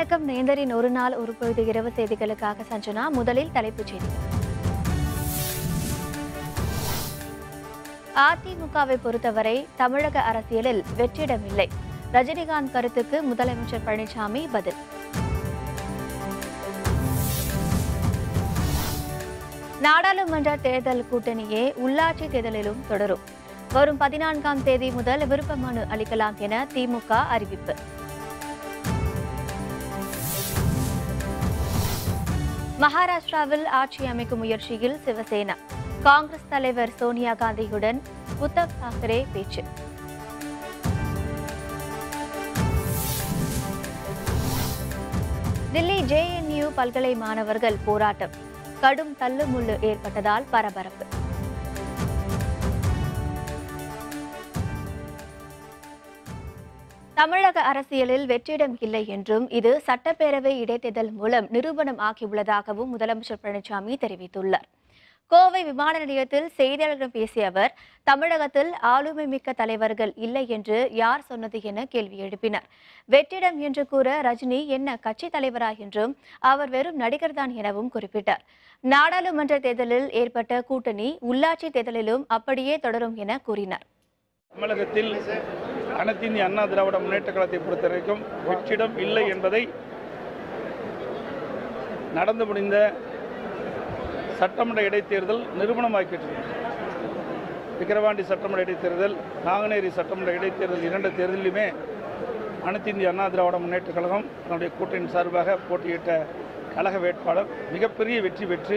வணக்கம் நேந்தரின் ஒரு நாள் ஒரு பொழுது இரவு செய்திகளுக்காக சஞ்சனா முதலில் தலைப்புச் செய்திகள் அதிமுகவை பொறுத்தவரை தமிழக அரசியலில் வெற்றிடமில்லை ரஜினிகாந்த் கருத்துக்கு முதலமைச்சர் பழனிசாமி பதில் நாடாளுமன்ற தேர்தல் கூட்டணியே உள்ளாட்சி தேர்தலிலும் தொடரும் வரும் பதினான்காம் தேதி முதல் விருப்ப மனு அளிக்கலாம் என திமுக அறிவிப்பு மகாராஷ்டிராவில் ஆட்சி அமைக்கும் முயற்சியில் சிவசேனா காங்கிரஸ் தலைவர் சோனியா காந்தியுடன் உத்தவ் தாக்கரே பேச்சு தில்லி ஜேஎன்யூ பல்கலை மாணவர்கள் போராட்டம் கடும் தள்ளுமுள்ளு ஏற்பட்டதால் பரபரப்பு தமிழக அரசியலில் வெற்றிடம் இல்லை என்றும் இது சட்டப்பேரவை இடைத்தேர்தல் மூலம் நிரூபணம் ஆகியுள்ளதாகவும் முதலமைச்சர் பழனிசாமி தெரிவித்துள்ளார் கோவை விமான நிலையத்தில் செய்தியாளர்களிடம் பேசிய அவர் தமிழகத்தில் ஆளுமை மிக்க தலைவர்கள் இல்லை என்று யார் சொன்னது என கேள்வி எழுப்பினார் வெற்றிடம் என்று கூற ரஜினி என்ன கட்சி தலைவரா என்றும் அவர் வெறும் நடிகர்தான் எனவும் குறிப்பிட்டார் நாடாளுமன்ற தேர்தலில் ஏற்பட்ட கூட்டணி உள்ளாட்சி தேர்தலிலும் அப்படியே தொடரும் என கூறினார் தமிழகத்தில் அனைத்து இந்திய அண்ணா திராவிட முன்னேற்ற கழகத்தை பொறுத்த வரைக்கும் வெற்றிடம் இல்லை என்பதை நடந்து முடிந்த சட்டமன்ற இடைத்தேர்தல் நிரூபணமாக்கிட்டு விக்கிரவாண்டி சட்டமன்ற இடைத்தேர்தல் நாங்குநேரி சட்டமன்ற இடைத்தேர்தல் இரண்டு தேர்தலிலுமே அனைத்து இந்திய அண்ணா திராவிட முன்னேற்ற கழகம் தன்னுடைய கூட்டணி சார்பாக போட்டியிட்ட கழக வேட்பாளர் மிகப்பெரிய வெற்றி பெற்று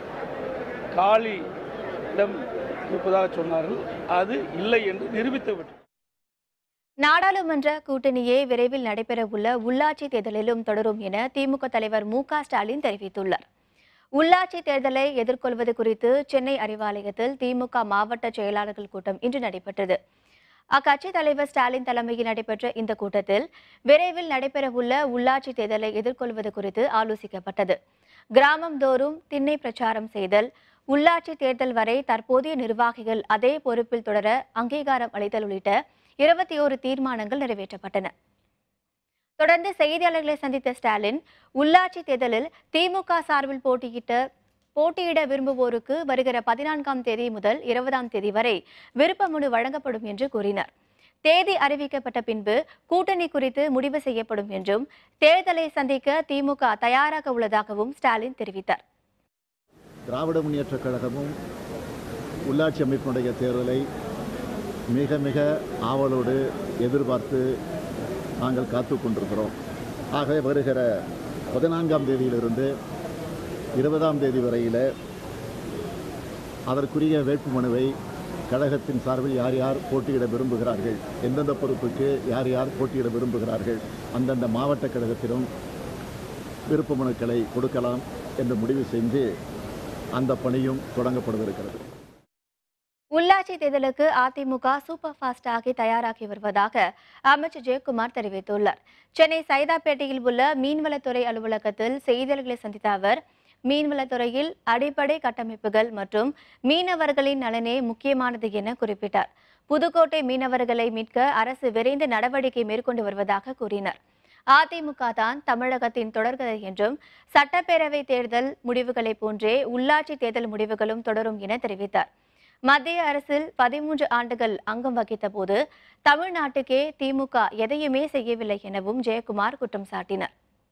காலி இடம் இருப்பதாக சொன்னார்கள் அது இல்லை என்று நிரூபித்து விட்டது நாடாளுமன்ற கூட்டணியே விரைவில் நடைபெறவுள்ள உள்ளாட்சி தேர்தலிலும் தொடரும் என திமுக தலைவர் மு க ஸ்டாலின் தெரிவித்துள்ளார் உள்ளாட்சி தேர்தலை எதிர்கொள்வது குறித்து சென்னை அறிவாலயத்தில் திமுக மாவட்ட செயலாளர்கள் கூட்டம் இன்று நடைபெற்றது அக்கட்சி தலைவர் ஸ்டாலின் தலைமையில் நடைபெற்ற இந்த கூட்டத்தில் விரைவில் நடைபெறவுள்ள உள்ளாட்சி தேர்தலை எதிர்கொள்வது குறித்து ஆலோசிக்கப்பட்டது கிராமம் தோறும் திண்ணை பிரச்சாரம் செய்தல் உள்ளாட்சி தேர்தல் வரை தற்போதைய நிர்வாகிகள் அதே பொறுப்பில் தொடர அங்கீகாரம் அளித்தல் உள்ளிட்ட இருபத்தி ஓரு தீர்மானங்கள் நிறைவேற்றப்பட்டன தொடர்ந்து செய்தியாளர்களை சந்தித்த ஸ்டாலின் உள்ளாட்சி தேர்தலில் திமுக சார்பில் போட்டியிட்ட போட்டியிட விரும்புவோருக்கு வருகிற பதினான்காம் தேதி முதல் இருபதாம் தேதி வரை விருப்ப மனு வழங்கப்படும் என்று கூறினார் தேதி அறிவிக்கப்பட்ட பின்பு கூட்டணி குறித்து முடிவு செய்யப்படும் என்றும் தேர்தலை சந்திக்க திமுக தயாராக உள்ளதாகவும் ஸ்டாலின் தெரிவித்தார் திராவிட முன்னேற்றக் கழகமும் உள்ளாட்சி அமைப்பினுடைய தேர்தலை மிக மிக ஆவலோடு எதிர்பார்த்து நாங்கள் காத்து கொண்டிருக்கிறோம் ஆகவே வருகிற பதினான்காம் தேதியிலிருந்து இருபதாம் தேதி வரையில் அதற்குரிய வேட்புமனுவை கழகத்தின் சார்பில் யார் யார் போட்டியிட விரும்புகிறார்கள் எந்தெந்த பொறுப்புக்கு யார் யார் போட்டியிட விரும்புகிறார்கள் அந்தந்த மாவட்ட கழகத்திலும் விருப்ப மனுக்களை கொடுக்கலாம் என்று முடிவு செஞ்சு அந்த பணியும் தொடங்கப்படவிருக்கிறது உள்ளாட்சி தேர்தலுக்கு அதிமுக சூப்பர் ஃபாஸ்ட் ஆகி தயாராகி வருவதாக அமைச்சர் ஜெயக்குமார் தெரிவித்துள்ளார் சென்னை சைதாப்பேட்டையில் உள்ள மீன்வளத்துறை அலுவலகத்தில் செய்தியாளர்களை சந்தித்த அவர் மீன்வளத்துறையில் அடிப்படை கட்டமைப்புகள் மற்றும் மீனவர்களின் நலனே முக்கியமானது என குறிப்பிட்டார் புதுக்கோட்டை மீனவர்களை மீட்க அரசு விரைந்து நடவடிக்கை மேற்கொண்டு வருவதாக கூறினார் அதிமுக தான் தமிழகத்தின் தொடர்கதை என்றும் சட்டப்பேரவை தேர்தல் முடிவுகளைப் போன்றே உள்ளாட்சி தேர்தல் முடிவுகளும் தொடரும் என தெரிவித்தார் மத்திய அரசில் பதிமூன்று ஆண்டுகள் அங்கம் வகித்த போது தமிழ்நாட்டுக்கே திமுக எதையுமே செய்யவில்லை எனவும் ஜெயக்குமார் குற்றம் சாட்டினார்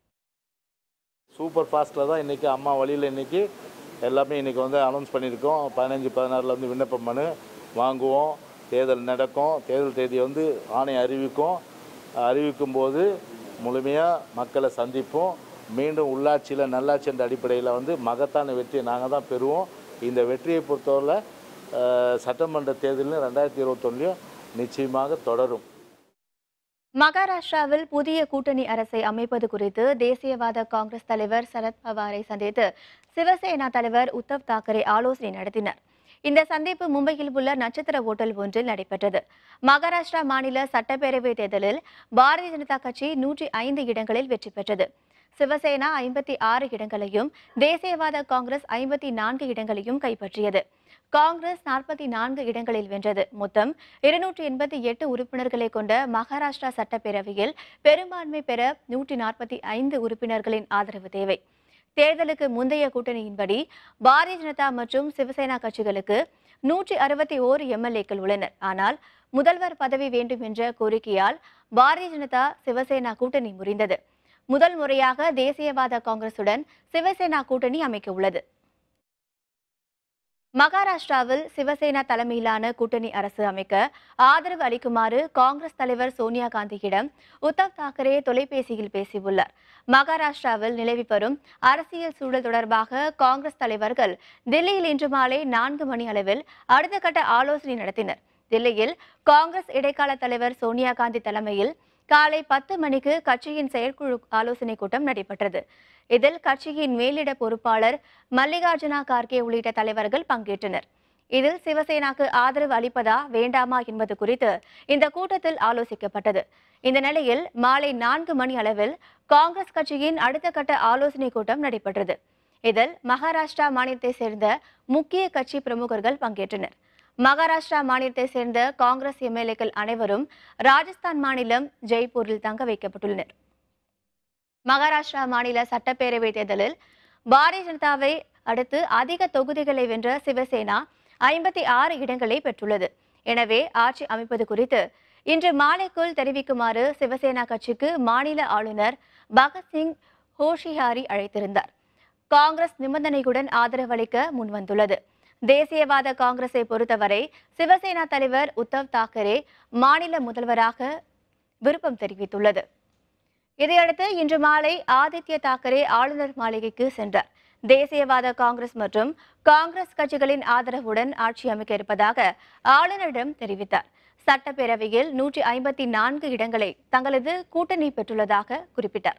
சூப்பர் ஃபாஸ்ட்டில் தான் இன்றைக்கி அம்மா வழியில் இன்றைக்கி எல்லாமே இன்றைக்கி வந்து அனௌன்ஸ் பண்ணியிருக்கோம் பதினஞ்சு பதினாறில் வந்து விண்ணப்ப மனு வாங்குவோம் தேர்தல் நடக்கும் தேர்தல் தேதியை வந்து ஆணையம் அறிவிக்கும் அறிவிக்கும் போது முழுமையாக மக்களை சந்திப்போம் மீண்டும் உள்ளாட்சியில் நல்லாட்சி என்ற அடிப்படையில் வந்து மகத்தான வெற்றியை நாங்கள் தான் பெறுவோம் இந்த வெற்றியை பொறுத்தவரை அஹ், சட்டமன்ற தேர்தலில் ரெண்டாயிரத்தி இருபத்தொன்னுலையும் நிச்சயமாக தொடரும் மகாராஷ்டிராவில் புதிய கூட்டணி அரசை அமைப்பது குறித்து தேசியவாத காங்கிரஸ் தலைவர் சரத் பவாரை சந்தித்து சிவசேனா தலைவர் உத்தவ் தாக்கரே ஆலோசனை நடத்தினர் இந்த சந்திப்பு மும்பையில் உள்ள நட்சத்திர ஓட்டல் ஒன்றில் நடைபெற்றது மகாராஷ்டிரா மாநில சட்டப்பேரவை தேர்தலில் பாரதிய ஜனதா கட்சி நூற்றி ஐந்து இடங்களில் வெற்றி பெற்றது சிவசேனா ஐம்பத்தி ஆறு இடங்களையும் தேசியவாத காங்கிரஸ் ஐம்பத்தி நான்கு இடங்களையும் கைப்பற்றியது காங்கிரஸ் நாற்பத்தி நான்கு இடங்களில் வென்றது மொத்தம் இருநூற்றி எண்பத்தி எட்டு உறுப்பினர்களை கொண்ட மகாராஷ்டிரா சட்டப்பேரவையில் பெரும்பான்மை பெற நூற்றி நாற்பத்தி ஐந்து உறுப்பினர்களின் ஆதரவு தேவை தேர்தலுக்கு முந்தைய கூட்டணியின்படி பாரதிய ஜனதா மற்றும் சிவசேனா கட்சிகளுக்கு நூற்றி அறுபத்தி ஓரு எம்எல்ஏக்கள் உள்ளனர் ஆனால் முதல்வர் பதவி வேண்டும் என்ற கோரிக்கையால் பாரதிய ஜனதா சிவசேனா கூட்டணி முறிந்தது முதல் முறையாக தேசியவாத காங்கிரசுடன் சிவசேனா கூட்டணி அமைக்க உள்ளது மகாராஷ்டிராவில் சிவசேனா தலைமையிலான கூட்டணி அரசு அமைக்க ஆதரவு அளிக்குமாறு காங்கிரஸ் தலைவர் சோனியா காந்தியிடம் உத்தவ் தாக்கரே தொலைபேசியில் பேசியுள்ளார் மகாராஷ்டிராவில் நிலவி வரும் அரசியல் சூழல் தொடர்பாக காங்கிரஸ் தலைவர்கள் தில்லியில் இன்று மாலை நான்கு மணி அளவில் அடுத்த கட்ட ஆலோசனை நடத்தினர் தில்லியில் காங்கிரஸ் இடைக்கால தலைவர் சோனியா காந்தி தலைமையில் காலை பத்து மணிக்கு கட்சியின் செயற்குழு ஆலோசனை கூட்டம் நடைபெற்றது இதில் கட்சியின் மேலிட பொறுப்பாளர் மல்லிகார்ஜுனா கார்கே உள்ளிட்ட தலைவர்கள் பங்கேற்றனர் இதில் சிவசேனாக்கு ஆதரவு அளிப்பதா வேண்டாமா என்பது குறித்து இந்த கூட்டத்தில் ஆலோசிக்கப்பட்டது இந்த நிலையில் மாலை நான்கு மணி அளவில் காங்கிரஸ் கட்சியின் அடுத்த கட்ட ஆலோசனை கூட்டம் நடைபெற்றது இதில் மகாராஷ்டிரா மாநிலத்தை சேர்ந்த முக்கிய கட்சி பிரமுகர்கள் பங்கேற்றனர் மகாராஷ்டிரா மாநிலத்தை சேர்ந்த காங்கிரஸ் எம்எல்ஏக்கள் அனைவரும் ராஜஸ்தான் மாநிலம் ஜெய்ப்பூரில் தங்க வைக்கப்பட்டுள்ளனர் மகாராஷ்டிரா மாநில சட்டப்பேரவை தேர்தலில் பாரதிய ஜனதாவை அடுத்து அதிக தொகுதிகளை வென்ற சிவசேனா ஐம்பத்தி ஆறு இடங்களை பெற்றுள்ளது எனவே ஆட்சி அமைப்பது குறித்து இன்று மாலைக்குள் தெரிவிக்குமாறு சிவசேனா கட்சிக்கு மாநில ஆளுநர் பகத்சிங் ஹோஷியாரி அழைத்திருந்தார் காங்கிரஸ் நிபந்தனையுடன் ஆதரவளிக்க முன்வந்துள்ளது தேசியவாத காங்கிரஸை பொறுத்தவரை சிவசேனா தலைவர் உத்தவ் தாக்கரே மாநில முதல்வராக விருப்பம் தெரிவித்துள்ளது இதையடுத்து இன்று மாலை ஆதித்ய தாக்கரே ஆளுநர் மாளிகைக்கு சென்றார் தேசியவாத காங்கிரஸ் மற்றும் காங்கிரஸ் கட்சிகளின் ஆதரவுடன் ஆட்சி அமைக்க இருப்பதாக ஆளுநரிடம் தெரிவித்தார் சட்டப்பேரவையில் நூற்றி ஐம்பத்தி நான்கு இடங்களை தங்களது கூட்டணி பெற்றுள்ளதாக குறிப்பிட்டார்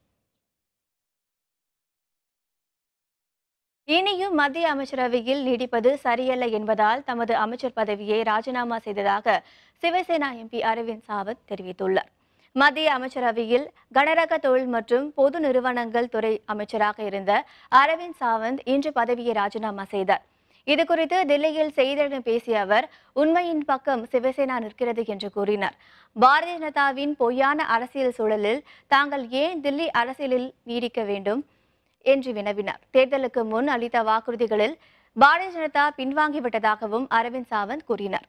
இனியும் மத்திய அமைச்சரவையில் நீடிப்பது சரியல்ல என்பதால் தமது அமைச்சர் பதவியை ராஜினாமா செய்ததாக சிவசேனா எம்பி அரவிந்த் சாவந்த் தெரிவித்துள்ளார் மத்திய அமைச்சரவையில் கனரக தொழில் மற்றும் பொது நிறுவனங்கள் துறை அமைச்சராக இருந்த அரவிந்த் சாவந்த் இன்று பதவியை ராஜினாமா செய்தார் இதுகுறித்து தில்லியில் செய்தியாளர்களிடம் பேசிய அவர் உண்மையின் பக்கம் சிவசேனா நிற்கிறது என்று கூறினார் பாரதிய ஜனதாவின் பொய்யான அரசியல் சூழலில் தாங்கள் ஏன் தில்லி அரசியலில் நீடிக்க வேண்டும் என்று வினவினார் தேர்தலுக்கு முன் அளித்த வாக்குறுதிகளில் பாரதிய ஜனதா பின்வாங்கிவிட்டதாகவும் அரவிந்த் சாவந்த் கூறினார்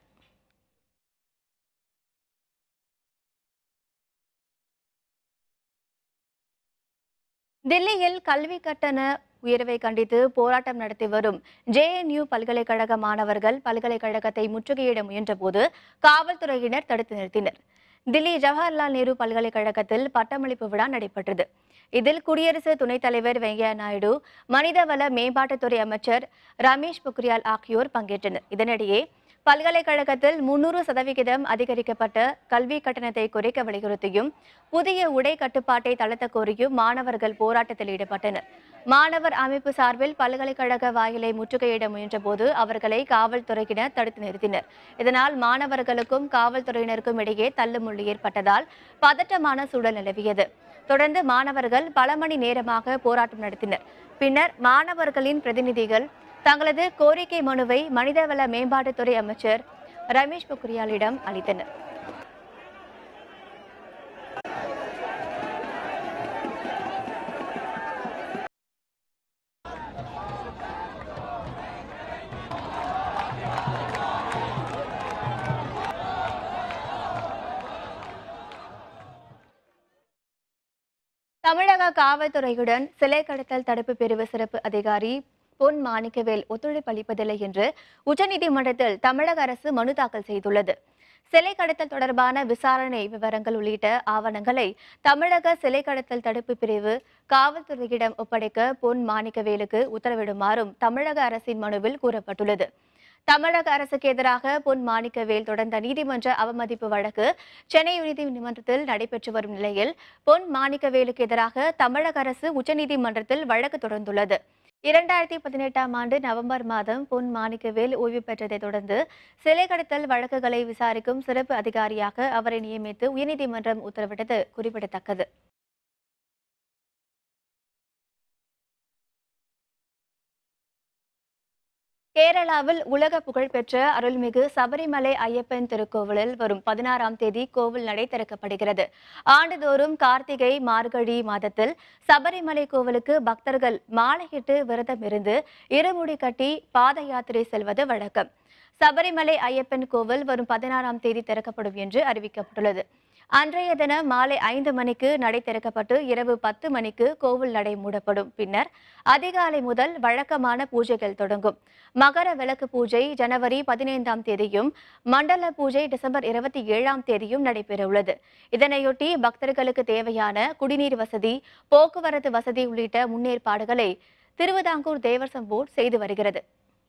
தில்லியில் கல்வி கட்டண உயர்வை கண்டித்து போராட்டம் நடத்தி வரும் ஜேஎன்யூ பல்கலைக்கழக மாணவர்கள் பல்கலைக்கழகத்தை முற்றுகையிட முயன்றபோது காவல்துறையினர் தடுத்து நிறுத்தினர் தில்லி ஜவஹர்லால் நேரு பல்கலைக்கழகத்தில் பட்டமளிப்பு விழா நடைபெற்றது இதில் குடியரசு துணைத் தலைவர் வெங்கையா நாயுடு மனிதவள மேம்பாட்டுத்துறை அமைச்சர் ரமேஷ் பொக்ரியால் ஆகியோர் பங்கேற்றனர் இதனிடையே பல்கலைக்கழகத்தில் முன்னூறு சதவிகிதம் அதிகரிக்கப்பட்ட கல்வி கட்டணத்தை குறைக்க வலியுறுத்தியும் புதிய உடை கட்டுப்பாட்டை தளர்த்த கோரியும் மாணவர்கள் போராட்டத்தில் ஈடுபட்டனர் மாணவர் அமைப்பு சார்பில் பல்கலைக்கழக வாயிலை முற்றுகையிட முயன்றபோது அவர்களை காவல்துறையினர் தடுத்து நிறுத்தினர் இதனால் மாணவர்களுக்கும் காவல்துறையினருக்கும் இடையே தள்ளுமுள்ளு ஏற்பட்டதால் பதட்டமான சூழல் நிலவியது தொடர்ந்து மாணவர்கள் பல மணி நேரமாக போராட்டம் நடத்தினர் பின்னர் மாணவர்களின் பிரதிநிதிகள் தங்களது கோரிக்கை மனுவை மனிதவள மேம்பாட்டுத்துறை அமைச்சர் ரமேஷ் பொக்ரியாலிடம் அளித்தனர் தமிழக காவல்துறையுடன் சிலை கடத்தல் தடுப்பு பிரிவு சிறப்பு அதிகாரி பொன் மாணிக்கவேல் ஒத்துழைப்பு அளிப்பதில்லை என்று உச்சநீதிமன்றத்தில் தமிழக அரசு மனு தாக்கல் செய்துள்ளது சிலை கடத்தல் தொடர்பான விசாரணை விவரங்கள் உள்ளிட்ட ஆவணங்களை தமிழக சிலை கடத்தல் தடுப்பு பிரிவு காவல்துறையிடம் ஒப்படைக்க பொன் மாணிக்கவேலுக்கு உத்தரவிடுமாறும் தமிழக அரசின் மனுவில் கூறப்பட்டுள்ளது தமிழக அரசுக்கு எதிராக பொன் மாணிக்கவேல் தொடர்ந்த நீதிமன்ற அவமதிப்பு வழக்கு சென்னை உயர்நீதிமன்றத்தில் நடைபெற்று வரும் நிலையில் பொன் மாணிக்கவேலுக்கு எதிராக தமிழக அரசு உச்சநீதிமன்றத்தில் வழக்கு தொடர்ந்துள்ளது இரண்டாயிரத்தி பதினெட்டாம் ஆண்டு நவம்பர் மாதம் பொன் மாணிக்கவேல் ஓய்வு பெற்றதைத் தொடர்ந்து சிலை கடத்தல் வழக்குகளை விசாரிக்கும் சிறப்பு அதிகாரியாக அவரை நியமித்து உயர்நீதிமன்றம் உத்தரவிட்டது குறிப்பிடத்தக்கது கேரளாவில் உலக புகழ்பெற்ற அருள்மிகு சபரிமலை ஐயப்பன் திருக்கோவிலில் வரும் பதினாறாம் தேதி கோவில் நடை திறக்கப்படுகிறது ஆண்டுதோறும் கார்த்திகை மார்கழி மாதத்தில் சபரிமலை கோவிலுக்கு பக்தர்கள் மாலையிட்டு விரதம் இருந்து இருமுடி கட்டி பாத யாத்திரை செல்வது வழக்கம் சபரிமலை ஐயப்பன் கோவில் வரும் பதினாறாம் தேதி திறக்கப்படும் என்று அறிவிக்கப்பட்டுள்ளது அன்றைய தினம் மாலை ஐந்து மணிக்கு நடை திறக்கப்பட்டு இரவு பத்து மணிக்கு கோவில் நடை மூடப்படும் பின்னர் அதிகாலை முதல் வழக்கமான பூஜைகள் தொடங்கும் மகர விளக்கு பூஜை ஜனவரி பதினைந்தாம் தேதியும் மண்டல பூஜை டிசம்பர் இருபத்தி ஏழாம் தேதியும் நடைபெறவுள்ளது இதனையொட்டி பக்தர்களுக்கு தேவையான குடிநீர் வசதி போக்குவரத்து வசதி உள்ளிட்ட முன்னேற்பாடுகளை திருவிதாங்கூர் தேவசம் போர்டு செய்து வருகிறது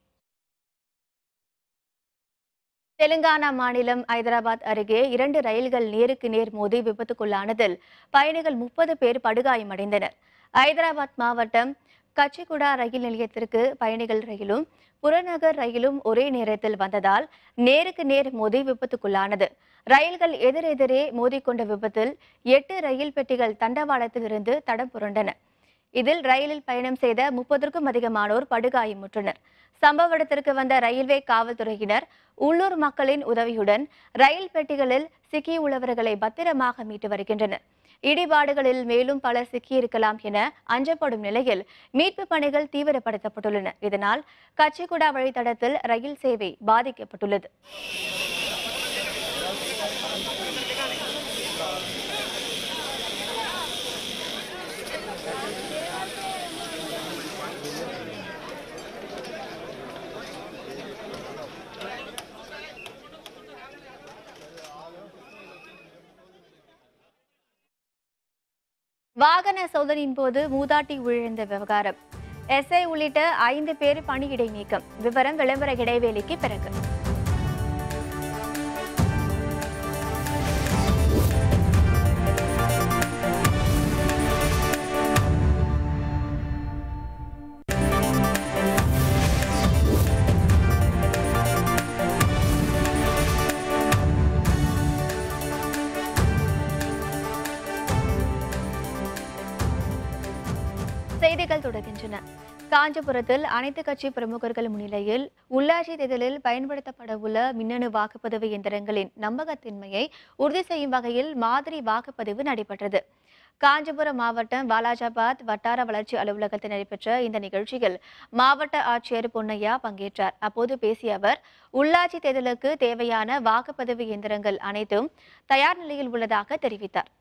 தெலுங்கானா மாநிலம் ஐதராபாத் அருகே இரண்டு ரயில்கள் நேருக்கு நேர் மோதி விபத்துக்குள்ளானதில் பயணிகள் முப்பது பேர் படுகாயமடைந்தனர் ஐதராபாத் மாவட்டம் கச்சிகுடா ரயில் நிலையத்திற்கு பயணிகள் ரயிலும் புறநகர் ரயிலும் ஒரே நேரத்தில் வந்ததால் நேருக்கு நேர் மோதி விபத்துக்குள்ளானது ரயில்கள் எதிரெதிரே மோதிக்கொண்ட விபத்தில் எட்டு ரயில் பெட்டிகள் தண்டவாளத்திலிருந்து தடம் புரண்டன இதில் ரயிலில் பயணம் செய்த முப்பதற்கும் அதிகமானோர் படுகாயமுற்றனர் சம்பவ இடத்திற்கு வந்த ரயில்வே காவல்துறையினர் உள்ளூர் மக்களின் உதவியுடன் ரயில் பெட்டிகளில் சிக்கியுள்ளவர்களை பத்திரமாக மீட்டு வருகின்றனர் இடிபாடுகளில் மேலும் பலர் சிக்கியிருக்கலாம் என அஞ்சப்படும் நிலையில் மீட்பு பணிகள் தீவிரப்படுத்தப்பட்டுள்ளன இதனால் கச்சிகுடா வழித்தடத்தில் ரயில் சேவை பாதிக்கப்பட்டுள்ளது வாகன சோதனையின் போது மூதாட்டி உயிரிழந்த விவகாரம் எஸ்ஐ உள்ளிட்ட ஐந்து பேர் பணியிடை நீக்கம் விவரம் விளம்பர இடைவேளைக்கு பிறகு செய்திகள் தொடர்கின்றன காஞ்சிபுரத்தில் அனைத்து கட்சி பிரமுகர்கள் முன்னிலையில் உள்ளாட்சி தேர்தலில் பயன்படுத்தப்பட உள்ள மின்னணு வாக்குப்பதிவு இயந்திரங்களின் நம்பகத்தன்மையை உறுதி செய்யும் வகையில் மாதிரி வாக்குப்பதிவு நடைபெற்றது காஞ்சிபுரம் மாவட்டம் வாலாஜாபாத் வட்டார வளர்ச்சி அலுவலகத்தில் நடைபெற்ற இந்த நிகழ்ச்சியில் மாவட்ட ஆட்சியர் பொன்னையா பங்கேற்றார் அப்போது பேசிய அவர் உள்ளாட்சி தேர்தலுக்கு தேவையான வாக்குப்பதிவு இயந்திரங்கள் அனைத்தும் தயார் நிலையில் உள்ளதாக தெரிவித்தார்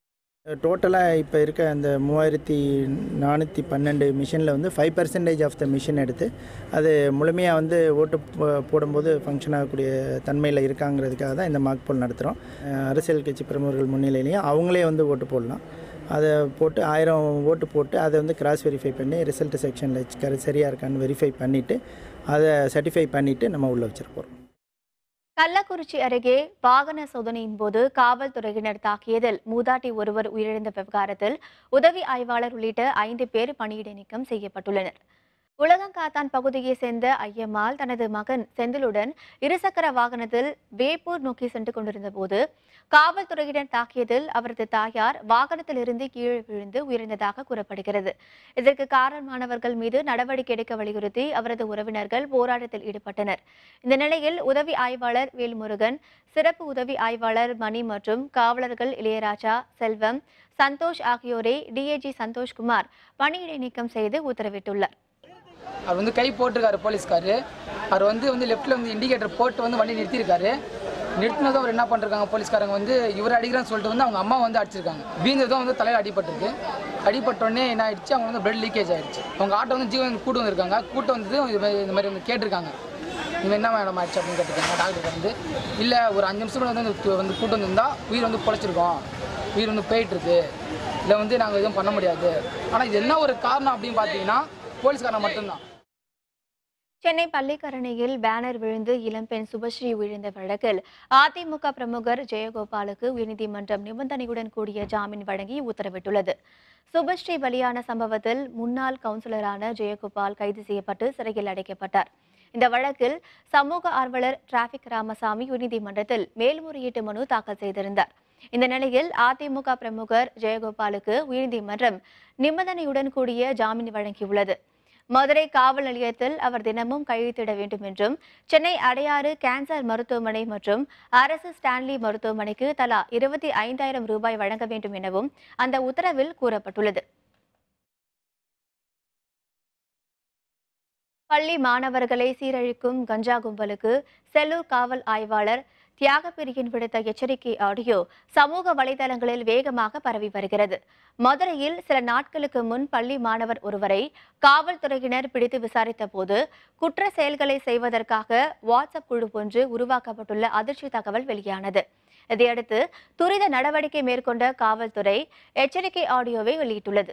டோட்டலாக இப்போ இருக்க அந்த மூவாயிரத்தி நானூற்றி பன்னெண்டு மிஷினில் வந்து five percentage of the machine எடுத்து அது முழுமையாக வந்து ஓட்டு போ- போடும்போது ஃபங்க்ஷன் ஆகக்கூடிய தன்மையில் இருக்காங்கிறதுக்காக தான் இந்த மார்க் போல் நடத்துகிறோம் அரசியல் கட்சி பிரமுகர்கள் முன்னிலையிலையும் அவங்களே வந்து ஓட்டு போடலாம் அதை போட்டு ஆயிரம் ஓட்டு போட்டு அதை வந்து கிராஸ் வெரிஃபை பண்ணி ரிசல்ட் செக்ஷனில் சரியாக இருக்கான்னு வெரிஃபை பண்ணிவிட்டு அதை சர்டிஃபை பண்ணிவிட்டு நம்ம உள்ளே வச்சிருப்போம் கள்ளக்குறிச்சி அருகே வாகன சோதனையின் போது காவல்துறையினர் தாக்கியதில் மூதாட்டி ஒருவர் உயிரிழந்த விவகாரத்தில் உதவி ஆய்வாளர் உள்ளிட்ட ஐந்து பேர் பணியிடை நீக்கம் செய்யப்பட்டுள்ளனர் உலகங்காத்தான் பகுதியைச் சேர்ந்த ஐயம்மாள் தனது மகன் செந்திலுடன் இருசக்கர வாகனத்தில் வேப்பூர் நோக்கி சென்று கொண்டிருந்த போது காவல்துறையினர் தாக்கியதில் அவரது தாயார் வாகனத்திலிருந்து கீழே விழுந்து உயிரிழந்ததாக கூறப்படுகிறது இதற்கு காரணமானவர்கள் மீது நடவடிக்கை எடுக்க வலியுறுத்தி அவரது உறவினர்கள் போராட்டத்தில் ஈடுபட்டனர் இந்த நிலையில் உதவி ஆய்வாளர் வேல்முருகன் சிறப்பு உதவி ஆய்வாளர் மணி மற்றும் காவலர்கள் இளையராஜா செல்வம் சந்தோஷ் ஆகியோரை டிஏஜி சந்தோஷ்குமார் பணியிடை நீக்கம் செய்து உத்தரவிட்டுள்ளார் அவர் வந்து கை போட்டிருக்காரு போலீஸ்காரு அவர் வந்து வந்து லெஃப்ட்டில் வந்து இண்டிகேட்டர் போட்டு வந்து வண்டி நிறுத்தியிருக்காரு நிறுத்தினதும் அவர் என்ன பண்ணிருக்காங்க போலீஸ்காரங்க வந்து இவர் அடிக்கிறான்னு சொல்லிட்டு வந்து அவங்க அம்மா வந்து அடிச்சிருக்காங்க வீந்ததும் வந்து தலையில் அடிபட்டிருக்கு அடிபட்டோடனே என்ன ஆயிடுச்சு அவங்க வந்து பிளட் லீக்கேஜ் ஆயிடுச்சு அவங்க ஆட்டோ வந்து ஜீவன் கூட்டு வந்திருக்காங்க கூட்டு வந்தது இது மாதிரி இந்த மாதிரி வந்து கேட்டிருக்காங்க இவன் என்ன மேடம் ஆயிடுச்சு அப்படின்னு கேட்டிருக்காங்க டாக்டர் வந்து இல்லை ஒரு அஞ்சு நிமிஷம் கூட வந்து து- வந்து கூட்டு வந்திருந்தா உயிர் வந்து பொழைச்சிருக்கோம் உயிர் வந்து போயிட்டு இருக்கு இல்லை வந்து நாங்கள் எதுவும் பண்ண முடியாது ஆனால் இது என்ன ஒரு காரணம் அப்படின்னு பார்த்தீங்கன்னா போலீஸ்காரன் மட்டும்தான் சென்னை பள்ளிக்கரணையில் பேனர் விழுந்து இளம்பெண் சுபஸ்ரீ விழுந்த வழக்கில் அதிமுக பிரமுகர் ஜெயகோபாலுக்கு உயர்நீதிமன்றம் நிபந்தனையுடன் கூடிய ஜாமீன் வழங்கி உத்தரவிட்டுள்ளது சுபஸ்ரீ பலியான சம்பவத்தில் முன்னாள் கவுன்சிலரான ஜெயகோபால் கைது செய்யப்பட்டு சிறையில் அடைக்கப்பட்டார் இந்த வழக்கில் சமூக ஆர்வலர் டிராபிக் ராமசாமி உயர்நீதிமன்றத்தில் மேல்முறையீட்டு மனு தாக்கல் செய்திருந்தார் இந்த நிலையில் அதிமுக பிரமுகர் ஜெயகோபாலுக்கு உயர்நீதிமன்றம் நிபந்தனையுடன் கூடிய ஜாமீன் வழங்கியுள்ளது மதுரை காவல் நிலையத்தில் அவர் தினமும் கையெழுத்திட வேண்டும் என்றும் சென்னை அடையாறு கேன்சர் மருத்துவமனை மற்றும் அரசு ஸ்டான்லி மருத்துவமனைக்கு தலா இருபத்தி ஐந்தாயிரம் ரூபாய் வழங்க வேண்டும் எனவும் அந்த உத்தரவில் கூறப்பட்டுள்ளது பள்ளி மாணவர்களை சீரழிக்கும் கஞ்சா கும்பலுக்கு செல்லூர் காவல் ஆய்வாளர் தியாகப்பிரியன் விடுத்த எச்சரிக்கை ஆடியோ சமூக வலைதளங்களில் வேகமாக பரவி வருகிறது மதுரையில் சில நாட்களுக்கு முன் பள்ளி மாணவர் ஒருவரை காவல்துறையினர் பிடித்து விசாரித்த போது குற்ற செயல்களை செய்வதற்காக வாட்ஸ்அப் குழு ஒன்று உருவாக்கப்பட்டுள்ள அதிர்ச்சி தகவல் வெளியானது இதையடுத்து துரித நடவடிக்கை மேற்கொண்ட காவல்துறை எச்சரிக்கை ஆடியோவை வெளியிட்டுள்ளது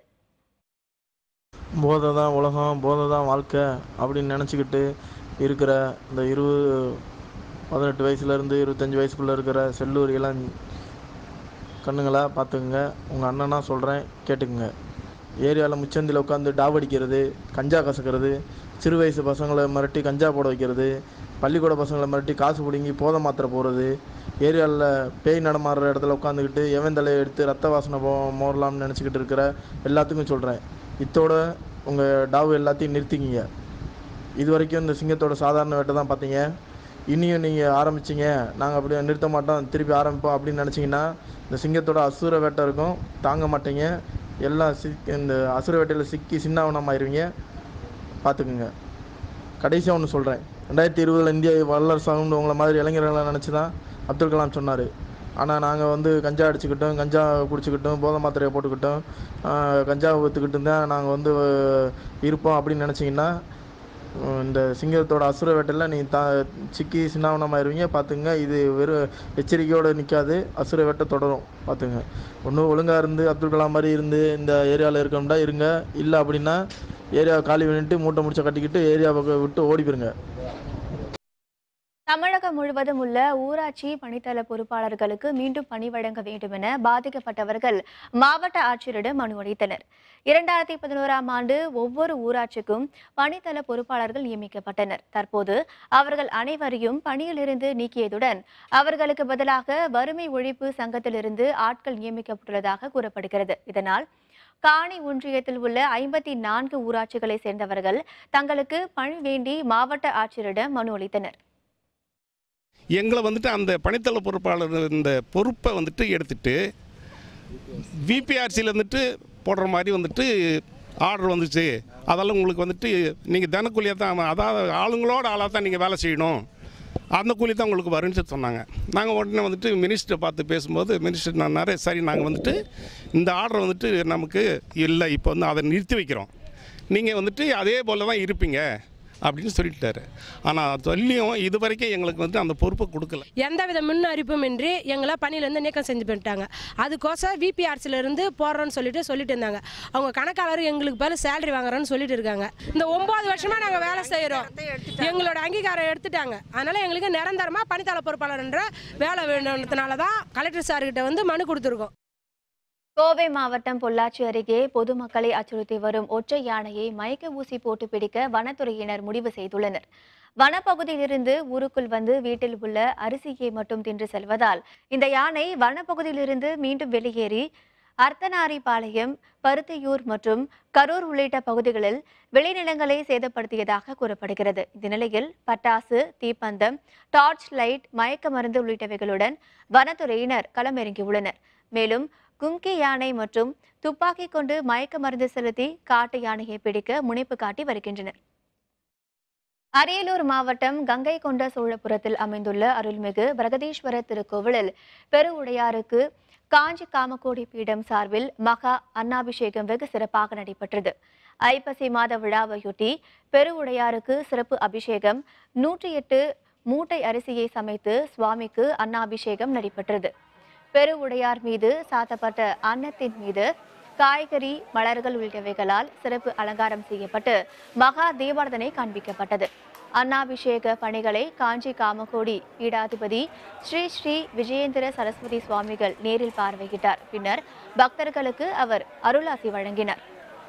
போதை தான் உலகம் போதை தான் வாழ்க்கை அப்படின்னு நினச்சிக்கிட்டு இருக்கிற இந்த இருபது பதினெட்டு வயசுலேருந்து இருபத்தஞ்சி வயசுக்குள்ளே இருக்கிற செல்லூர் இளம் கண்ணுங்களா பார்த்துக்குங்க உங்கள் அண்ணனா சொல்கிறேன் கேட்டுக்குங்க ஏரியாவில் முச்சந்தியில் உட்காந்து டாவ் அடிக்கிறது கஞ்சா கசக்கிறது சிறு வயசு பசங்களை மிரட்டி கஞ்சா போட வைக்கிறது பள்ளிக்கூட பசங்களை மிரட்டி காசு பிடுங்கி போதை மாத்திரை போடுறது ஏரியாவில் பேய் நடமாடுற இடத்துல உட்காந்துக்கிட்டு எவன் தலையை எடுத்து ரத்த வாசனை போ மோரலாம்னு நினச்சிக்கிட்டு இருக்கிற எல்லாத்துக்கும் சொல்கிறேன் இத்தோட உங்கள் டாவ் எல்லாத்தையும் நிறுத்திக்கிங்க இது வரைக்கும் இந்த சிங்கத்தோட சாதாரண வேட்டை தான் பார்த்தீங்க இனியும் நீங்கள் ஆரம்பிச்சிங்க நாங்கள் அப்படியே நிறுத்த மாட்டோம் திருப்பி ஆரம்பிப்போம் அப்படின்னு நினச்சிங்கன்னா இந்த சிங்கத்தோட அசுர வேட்டை இருக்கும் தாங்க மாட்டீங்க எல்லாம் சிக் இந்த அசுர வேட்டையில் சிக்கி சின்னாவனமாயிருவீங்க பார்த்துக்குங்க கடைசியாக ஒன்று சொல்கிறேன் ரெண்டாயிரத்தி இருபதில் இந்தியா வல்லரசாகும்னு உங்களை மாதிரி இளைஞர்களை நினச்சி தான் அப்துல் கலாம் சொன்னார் ஆனால் நாங்கள் வந்து கஞ்சா அடிச்சுக்கிட்டோம் கஞ்சா குடிச்சுக்கிட்டோம் போதை மாத்திரையை போட்டுக்கிட்டோம் ஆஹ் கஞ்சா விற்றுக்கிட்டு தான் நாங்கள் வந்து இருப்போம் அப்படின்னு நினச்சிங்கன்னா உம், இந்த சிங்கத்தோட அசுர வேட்டையில் நீ தா சிக்கி சின்னாவனமாயிருவீங்க பார்த்துங்க இது வெறும் எச்சரிக்கையோடு நிற்காது அசுர வேட்டை தொடரும் பார்த்துங்க ஒன்றும் ஒழுங்காக இருந்து அப்துல் கலாம் மாதிரி இருந்து இந்த ஏரியாவில் இருக்கணும்டா இருங்க இல்லை அப்படின்னா ஏரியாவை காலி பண்ணிட்டு மூட்டை முடிச்ச கட்டிக்கிட்டு ஏரியாவை விட்டு ஓடி போயிருங்க தமிழகம் முழுவதும் உள்ள ஊராட்சி பணித்தள பொறுப்பாளர்களுக்கு மீண்டும் பணி வழங்க வேண்டும் என பாதிக்கப்பட்டவர்கள் மாவட்ட ஆட்சியரிடம் மனு அளித்தனர் இரண்டாயிரத்தி பதினோராம் ஆண்டு ஒவ்வொரு ஊராட்சிக்கும் பணித்தள பொறுப்பாளர்கள் நியமிக்கப்பட்டனர் தற்போது அவர்கள் அனைவரையும் பணியிலிருந்து நீக்கியதுடன் அவர்களுக்கு பதிலாக வறுமை ஒழிப்பு சங்கத்திலிருந்து ஆட்கள் நியமிக்கப்பட்டுள்ளதாக கூறப்படுகிறது இதனால் காணி ஒன்றியத்தில் உள்ள ஐம்பத்தி நான்கு ஊராட்சிகளை சேர்ந்தவர்கள் தங்களுக்கு பணி வேண்டி மாவட்ட ஆட்சியரிடம் மனு அளித்தனர் எங்களை வந்துட்டு அந்த பணித்தள பொறுப்பாளர் இந்த பொறுப்பை வந்துட்டு எடுத்துட்டு விபிஆர்சியில் வந்துட்டு போடுற மாதிரி வந்துட்டு ஆர்டர் வந்துச்சு அதெல்லாம் உங்களுக்கு வந்துட்டு நீங்கள் தினக்கூலியாக தான் அதாவது ஆளுங்களோட ஆளாக தான் நீங்கள் வேலை செய்யணும் அந்த கூலி தான் உங்களுக்கு வரும்னு சொன்னாங்க நாங்கள் உடனே வந்துட்டு மினிஸ்டரை பார்த்து பேசும்போது மினிஸ்டர் நானாரு சரி நாங்கள் வந்துட்டு இந்த ஆர்டர் வந்துட்டு நமக்கு இல்லை இப்போ வந்து அதை நிறுத்தி வைக்கிறோம் நீங்கள் வந்துட்டு அதே போல் தான் இருப்பீங்க அப்படின்னு சொல்லிட்டாரு ஆனால் சொல்லியும் இது வரைக்கும் எங்களுக்கு வந்து அந்த பொறுப்பை கொடுக்கல எந்தவித முன் அறிவிப்புமின்றி எங்களை பணியிலேருந்து நீக்கம் செஞ்சு பண்ணிட்டாங்க அதுக்கோசம் விபிஆர்சில இருந்து போடுறோன்னு சொல்லிட்டு சொல்லிட்டு இருந்தாங்க அவங்க கணக்காளர் எங்களுக்கு பேர் சேலரி வாங்குறோன்னு சொல்லிட்டு இருக்காங்க இந்த ஒன்பது வருஷமா நாங்கள் வேலை செய்கிறோம் எங்களோட அங்கீகாரம் எடுத்துட்டாங்க அதனால எங்களுக்கு நிரந்தரமாக பணித்தள பொறுப்பாளர்ன்ற வேலை வேணுன்றதுனால தான் கலெக்டர் சார்கிட்ட வந்து மனு கொடுத்துருக்கோம் கோவை மாவட்டம் பொள்ளாச்சி அருகே பொதுமக்களை அச்சுறுத்தி வரும் ஒற்றை யானையை மயக்க ஊசி போட்டு பிடிக்க வனத்துறையினர் முடிவு செய்துள்ளனர் வனப்பகுதியிலிருந்து ஊருக்குள் வந்து வீட்டில் உள்ள அரிசியை மட்டும் தின்று செல்வதால் இந்த யானை வனப்பகுதியிலிருந்து மீண்டும் வெளியேறி அர்த்தநாரிபாளையம் பருத்தியூர் மற்றும் கரூர் உள்ளிட்ட பகுதிகளில் விளைநிலங்களை சேதப்படுத்தியதாக கூறப்படுகிறது இந்த நிலையில் பட்டாசு தீப்பந்தம் டார்ச் லைட் மயக்க மருந்து உள்ளிட்டவைகளுடன் வனத்துறையினர் களமிறங்கியுள்ளனர் மேலும் கும்கி யானை மற்றும் துப்பாக்கி கொண்டு மயக்க மருந்து செலுத்தி காட்டு யானையை பிடிக்க முனைப்பு காட்டி வருகின்றனர் அரியலூர் மாவட்டம் கங்கை கொண்ட சோழபுரத்தில் அமைந்துள்ள அருள்மிகு பிரகதீஸ்வரர் திருக்கோவிலில் பெருவுடையாருக்கு காஞ்சி காமக்கோடி பீடம் சார்பில் மகா அன்னாபிஷேகம் வெகு சிறப்பாக நடைபெற்றது ஐப்பசி மாத விழாவையொட்டி பெருவுடையாருக்கு சிறப்பு அபிஷேகம் நூற்றி எட்டு மூட்டை அரிசியை சமைத்து சுவாமிக்கு அன்னாபிஷேகம் நடைபெற்றது பெருவுடையார் மீது சாத்தப்பட்ட அன்னத்தின் மீது காய்கறி மலர்கள் உள்ளிட்டவைகளால் சிறப்பு அலங்காரம் செய்யப்பட்டு மகா தீபாரதனை காண்பிக்கப்பட்டது அன்னாபிஷேக பணிகளை காஞ்சி காமகோடி பீடாதிபதி ஸ்ரீ ஸ்ரீ விஜயேந்திர சரஸ்வதி சுவாமிகள் நேரில் பார்வையிட்டார் பின்னர் பக்தர்களுக்கு அவர் அருளாசி வழங்கினார்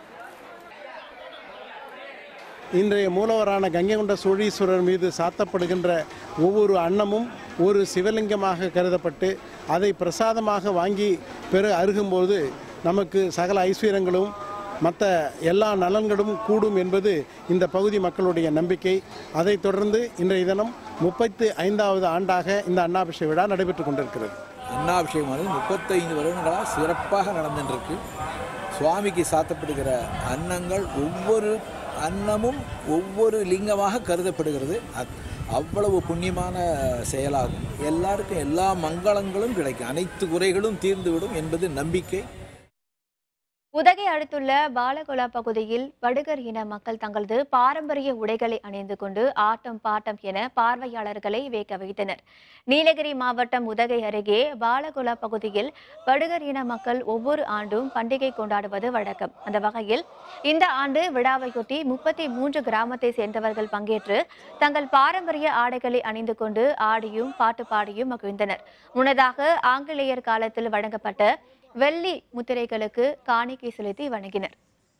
இன்றைய மூலவரான கங்கைகொண்ட சோழீஸ்வரர் மீது சாத்தப்படுகின்ற ஒவ்வொரு அன்னமும் ஒரு சிவலிங்கமாக கருதப்பட்டு அதை பிரசாதமாக வாங்கி பெற அருகும்போது நமக்கு சகல ஐஸ்வர்யங்களும் மற்ற எல்லா நலன்களும் கூடும் என்பது இந்த பகுதி மக்களுடைய நம்பிக்கை அதைத் தொடர்ந்து இன்றைய தினம் முப்பத்தி ஐந்தாவது ஆண்டாக இந்த அன்னாபிஷேக விழா நடைபெற்றுக் கொண்டிருக்கிறது அன்னாபிஷேகமானது முப்பத்தைந்து வருடங்களாக சிறப்பாக நடந்துட்டுருக்கு சுவாமிக்கு சாத்தப்படுகிற அன்னங்கள் ஒவ்வொரு அன்னமும் ஒவ்வொரு லிங்கமாக கருதப்படுகிறது அத்- அவ்வளவு புண்ணியமான செயலாகும் எல்லாருக்கும் எல்லா மங்களங்களும் கிடைக்கும் அனைத்து குறைகளும் தீர்ந்துவிடும் என்பது நம்பிக்கை உதகை அடுத்துள்ள பாலகுலா பகுதியில் படுகர் இன மக்கள் தங்களது பாரம்பரிய உடைகளை அணிந்து கொண்டு ஆட்டம் பாட்டம் என பார்வையாளர்களை வேக்க வைத்தனர் நீலகிரி மாவட்டம் உதகை அருகே பாலகுலா பகுதியில் படுகர் இன மக்கள் ஒவ்வொரு ஆண்டும் பண்டிகை கொண்டாடுவது வழக்கம் அந்த வகையில் இந்த ஆண்டு விழாவையொட்டி முப்பத்தி மூன்று கிராமத்தை சேர்ந்தவர்கள் பங்கேற்று தங்கள் பாரம்பரிய ஆடைகளை அணிந்து கொண்டு ஆடியும் பாட்டு பாடியும் மகிழ்ந்தனர் முன்னதாக ஆங்கிலேயர் காலத்தில் வழங்கப்பட்ட வெள்ளி முத்திரைகளுக்கு காணிக்கை செலுத்தி வணங்கினர்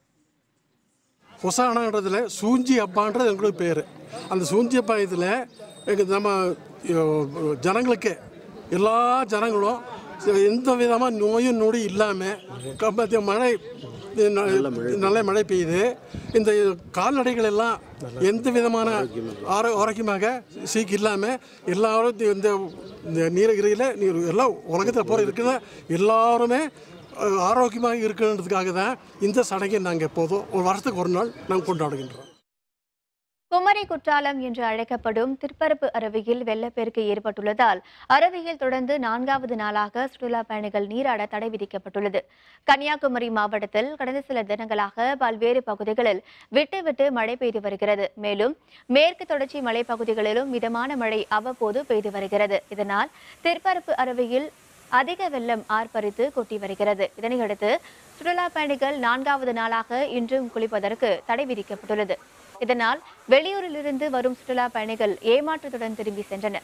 ಹೊಸಾಣன்றதுல சூஞ்சி அப்பான்றது எங்களுக்கு பேர் அந்த சூஞ்சி அப்பா இதில் எங்கள் நம்ம அஹ், ஜனங்களுக்கு எல்லா ஜனங்களும் எந்த விதமாக நோயும் நொடி இல்லாமல் மழை ந- நல்ல மழை பெய்யுது இந்த கால்நடைகள் எல்லாம் எந்த விதமான ஆரோ ஆரோக்கியமாக சீக்கு இல்லாமல் எல்லாரும் இந்த- இந்த இந்த நீலகிரியில் நீர் எல்லாம் உலகத்தில் போகிற இருக்கிற எல்லாருமே அஹ், ஆரோக்கியமாக இருக்கணுன்றதுக்காக தான் இந்த சடங்கை நாங்கள் எப்போதும் ஒரு வருஷத்துக்கு ஒரு நாள் நாங்கள் கொண்டாடுகின்றோம் குமரி குற்றாலம் என்று அழைக்கப்படும் திருப்பரப்பு அருவியில் வெள்ளப்பெருக்கு ஏற்பட்டுள்ளதால் அருவியில் தொடர்ந்து நான்காவது நாளாக சுற்றுலா பயணிகள் நீராட தடை விதிக்கப்பட்டுள்ளது கன்னியாகுமரி மாவட்டத்தில் கடந்த சில தினங்களாக பல்வேறு பகுதிகளில் விட்டு விட்டு மழை பெய்து வருகிறது மேலும் மேற்கு தொடர்ச்சி மலைப்பகுதிகளிலும் மிதமான மழை அவ்வப்போது பெய்து வருகிறது இதனால் திருப்பரப்பு அருவியில் அதிக வெள்ளம் ஆர்ப்பரித்து கொட்டி வருகிறது இதனையடுத்து சுற்றுலா பயணிகள் நான்காவது நாளாக இன்றும் குளிப்பதற்கு தடை விதிக்கப்பட்டுள்ளது இதனால் வெளியூரிலிருந்து வரும் சுற்றுலா பயணிகள் ஏமாற்றத்துடன் திரும்பி சென்றனர்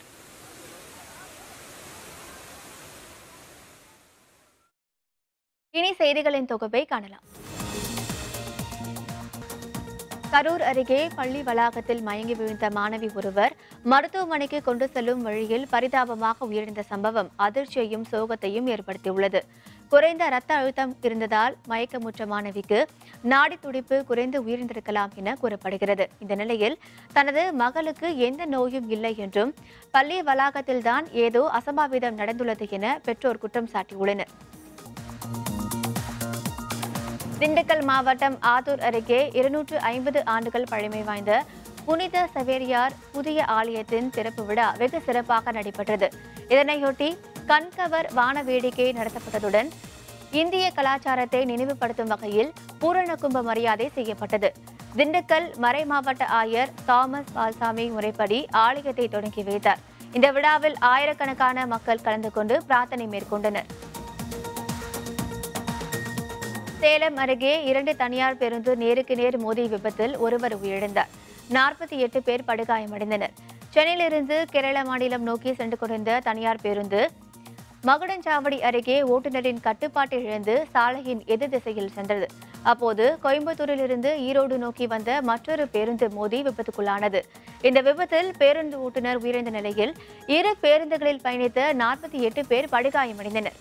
இனி செய்திகளின் தொகுப்பை காணலாம் கரூர் அருகே பள்ளி வளாகத்தில் மயங்கி விழுந்த மாணவி ஒருவர் மருத்துவமனைக்கு கொண்டு செல்லும் வழியில் பரிதாபமாக உயிரிழந்த சம்பவம் அதிர்ச்சியையும் சோகத்தையும் ஏற்படுத்தியுள்ளது குறைந்த இரத்த அழுத்தம் இருந்ததால் மயக்கமுற்ற மாணவிக்கு நாடி துடிப்பு குறைந்து உயிரிழந்திருக்கலாம் என கூறப்படுகிறது இந்த நிலையில் தனது மகளுக்கு எந்த நோயும் இல்லை என்றும் பள்ளி வளாகத்தில்தான் ஏதோ அசம்பாவிதம் நடந்துள்ளது என பெற்றோர் குற்றம் சாட்டியுள்ளனர் திண்டுக்கல் மாவட்டம் ஆத்தூர் அருகே இருநூற்று ஐம்பது ஆண்டுகள் பழமை வாய்ந்த புனித சவேரியார் புதிய ஆலயத்தின் திறப்பு விழா வெகு சிறப்பாக நடைபெற்றது இதனையொட்டி கண்கவர் வான வேடிக்கை நடத்தப்பட்டதுடன் இந்திய கலாச்சாரத்தை நினைவுபடுத்தும் வகையில் பூரண கும்ப மரியாதை செய்யப்பட்டது திண்டுக்கல் மறை மாவட்ட ஆயர் தாமஸ் பால்சாமி முறைப்படி ஆலயத்தை தொடங்கி வைத்தார் இந்த விழாவில் ஆயிரக்கணக்கான மக்கள் கலந்து கொண்டு பிரார்த்தனை மேற்கொண்டனர் சேலம் அருகே இரண்டு தனியார் பேருந்து நேருக்கு நேர் மோதிய விபத்தில் ஒருவர் உயிரிழந்தார் நாற்பத்தி எட்டு பேர் படுகாயமடைந்தனர் சென்னையிலிருந்து கேரள மாநிலம் நோக்கி சென்று கொண்டிருந்த தனியார் பேருந்து மகுடஞ்சாவடி அருகே ஓட்டுநரின் கட்டுப்பாட்டை இழந்து சாலையின் எதிர் திசையில் சென்றது அப்போது கோயம்புத்தூரிலிருந்து ஈரோடு நோக்கி வந்த மற்றொரு பேருந்து மோதி விபத்துக்குள்ளானது இந்த விபத்தில் பேருந்து ஓட்டுநர் உயிரிழந்த நிலையில் இரு பேருந்துகளில் பயணித்த நாற்பத்தி எட்டு பேர் படுகாயமடைந்தனர்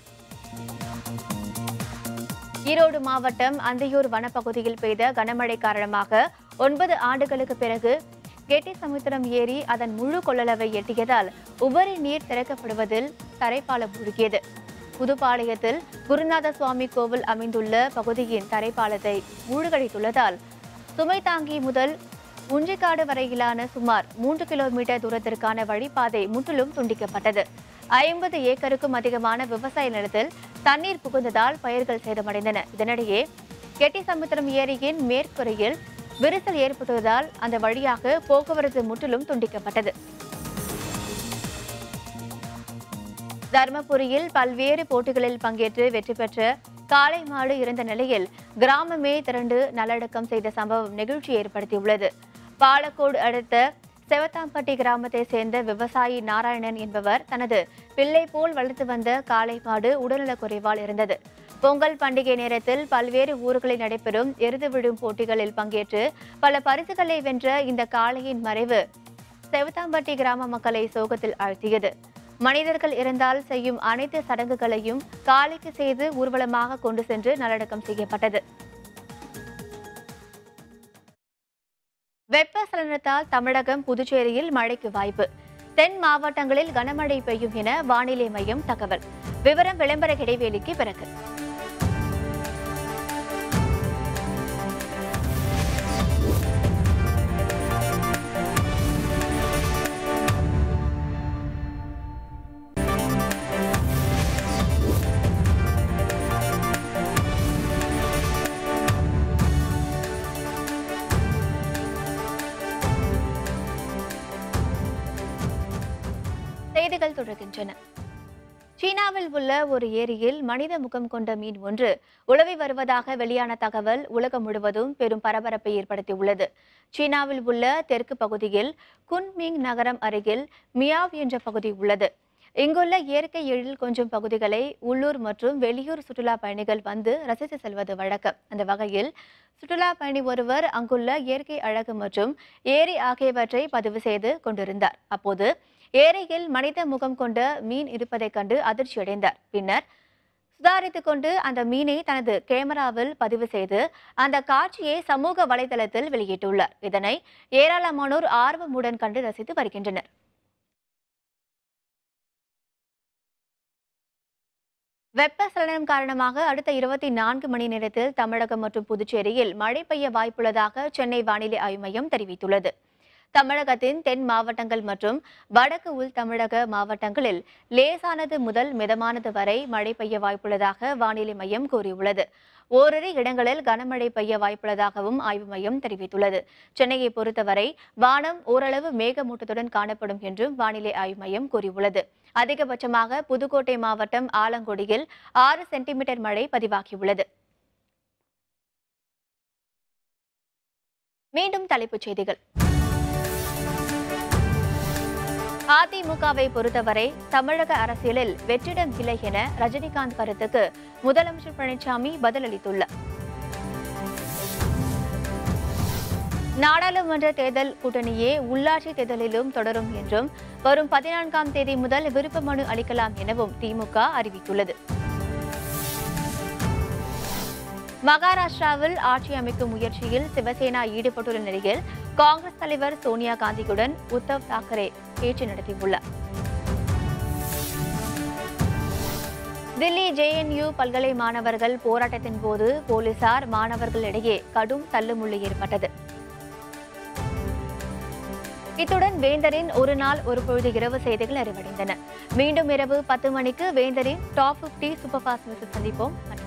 ஈரோடு மாவட்டம் அந்தியூர் வனப்பகுதியில் பெய்த கனமழை காரணமாக ஒன்பது ஆண்டுகளுக்கு பிறகு கெட்டி சமுத்திரம் ஏரி அதன் முழு கொள்ளளவை எட்டியதால் உபரி நீர் திறக்கப்படுவதில் தரைப்பாலம் மூழ்கியது புதுப்பாளையத்தில் குருநாத சுவாமி கோவில் அமைந்துள்ள பகுதியின் தரைப்பாலத்தை மூழ்கடித்துள்ளதால் சுமை தாங்கி முதல் உஞ்சிக்காடு வரையிலான சுமார் மூன்று கிலோமீட்டர் தூரத்திற்கான வழிப்பாதை முற்றிலும் துண்டிக்கப்பட்டது ஐம்பது ஏக்கருக்கும் அதிகமான விவசாய நிலத்தில் தண்ணீர் புகுந்ததால் பயிர்கள் சேதமடைந்தன இதனிடையே கெட்டிசமுத்திரம் ஏரியின் மேற்கரையில் விரிசல் ஏற்பட்டதால் அந்த வழியாக போக்குவரத்து முற்றிலும் துண்டிக்கப்பட்டது தர்மபுரியில் பல்வேறு போட்டிகளில் பங்கேற்று வெற்றி பெற்ற காளை மாடு இருந்த நிலையில் கிராமமே திரண்டு நல்லடக்கம் செய்த சம்பவம் நெகிழ்ச்சி ஏற்படுத்தியுள்ளது பாலக்கோடு அடுத்த செவத்தாம்பட்டி கிராமத்தை சேர்ந்த விவசாயி நாராயணன் என்பவர் தனது பிள்ளை போல் வளர்த்து வந்த காளை மாடு உடல்நலக் குறைவால் இருந்தது பொங்கல் பண்டிகை நேரத்தில் பல்வேறு ஊர்களில் நடைபெறும் எருது விடும் போட்டிகளில் பங்கேற்று பல பரிசுகளை வென்ற இந்த காளையின் மறைவு செவத்தாம்பட்டி கிராம மக்களை சோகத்தில் ஆழ்த்தியது மனிதர்கள் இருந்தால் செய்யும் அனைத்து சடங்குகளையும் காளைக்கு செய்து ஊர்வலமாக கொண்டு சென்று நல்லடக்கம் செய்யப்பட்டது வெப்பசலனத்தால் தமிழகம் புதுச்சேரியில் மழைக்கு வாய்ப்பு தென் மாவட்டங்களில் கனமழை பெய்யும் என வானிலை மையம் தகவல் விவரம் விளம்பர இடைவேளைக்கு பிறகு செய்திகள் தொடர்கின்றன சீனாவில் உள்ள ஒரு ஏரியில் மனித முகம் கொண்ட மீன் ஒன்று உலவி வருவதாக வெளியான தகவல் உலகம் முழுவதும் பெரும் பரபரப்பை ஏற்படுத்தியுள்ளது சீனாவில் உள்ள தெற்கு பகுதியில் குன்மிங் நகரம் அருகில் மியாவ் என்ற பகுதி உள்ளது இங்குள்ள இயற்கை எழில் கொஞ்சம் பகுதிகளை உள்ளூர் மற்றும் வெளியூர் சுற்றுலா பயணிகள் வந்து ரசித்து செல்வது வழக்கம் அந்த வகையில் சுற்றுலா பயணி ஒருவர் அங்குள்ள இயற்கை அழகு மற்றும் ஏரி ஆகியவற்றை பதிவு செய்து கொண்டிருந்தார் அப்போது ஏரியில் மனித முகம் கொண்ட மீன் இருப்பதைக் கண்டு அதிர்ச்சியடைந்தார் பின்னர் சுதாரித்துக் கொண்டு அந்த மீனை தனது கேமராவில் பதிவு செய்து அந்த காட்சியை சமூக வலைதளத்தில் வெளியிட்டுள்ளார் இதனை ஏராளமானோர் ஆர்வமுடன் கண்டு ரசித்து வருகின்றனர் வெப்பசலனம் காரணமாக அடுத்த இருபத்தி நான்கு மணி நேரத்தில் தமிழகம் மற்றும் புதுச்சேரியில் மழை பெய்ய வாய்ப்புள்ளதாக சென்னை வானிலை ஆய்வு மையம் தெரிவித்துள்ளது தமிழகத்தின் தென் மாவட்டங்கள் மற்றும் வடக்கு உள் தமிழக மாவட்டங்களில் லேசானது முதல் மிதமானது வரை மழை பெய்ய வாய்ப்புள்ளதாக வானிலை மையம் கூறியுள்ளது ஓரிரு இடங்களில் கனமழை பெய்ய வாய்ப்புள்ளதாகவும் ஆய்வு மையம் தெரிவித்துள்ளது சென்னையை பொறுத்தவரை வானம் ஓரளவு மேகமூட்டத்துடன் காணப்படும் என்றும் வானிலை ஆய்வு மையம் கூறியுள்ளது அதிகபட்சமாக புதுக்கோட்டை மாவட்டம் ஆலங்குடியில் ஆறு சென்டிமீட்டர் மழை பதிவாகியுள்ளது மீண்டும் தலைப்புச் செய்திகள் அதிமுகவை பொறுத்தவரை தமிழக அரசியலில் வெற்றிடம் இல்லை என ரஜினிகாந்த் கருத்துக்கு முதலமைச்சர் பழனிசாமி பதிலளித்துள்ளார் நாடாளுமன்ற தேர்தல் கூட்டணியே உள்ளாட்சி தேர்தலிலும் தொடரும் என்றும் வரும் பதினான்காம் தேதி முதல் விருப்ப மனு அளிக்கலாம் எனவும் திமுக அறிவித்துள்ளது மகாராஷ்டிராவில் ஆட்சி அமைக்கும் முயற்சியில் சிவசேனா ஈடுபட்டுள்ள நிலையில் காங்கிரஸ் தலைவர் சோனியா காந்தியுடன் உத்தவ் தாக்கரே பேச்சு நடத்தியுள்ளார் தில்லி ஜேஎன்யூ பல்கலை மாணவர்கள் போராட்டத்தின் போது போலீசார் மாணவர்களிடையே கடும் தள்ளுமுள்ளு ஏற்பட்டது இத்துடன் வேந்தரின் ஒரு நாள் ஒரு பொழுது இரவு செய்திகள் நிறைவடைந்தன மீண்டும் இரவு பத்து மணிக்கு வேந்தரின் டாப் பிப்டி சூப்பர் ஃபாஸ்ட் சந்திப்போம்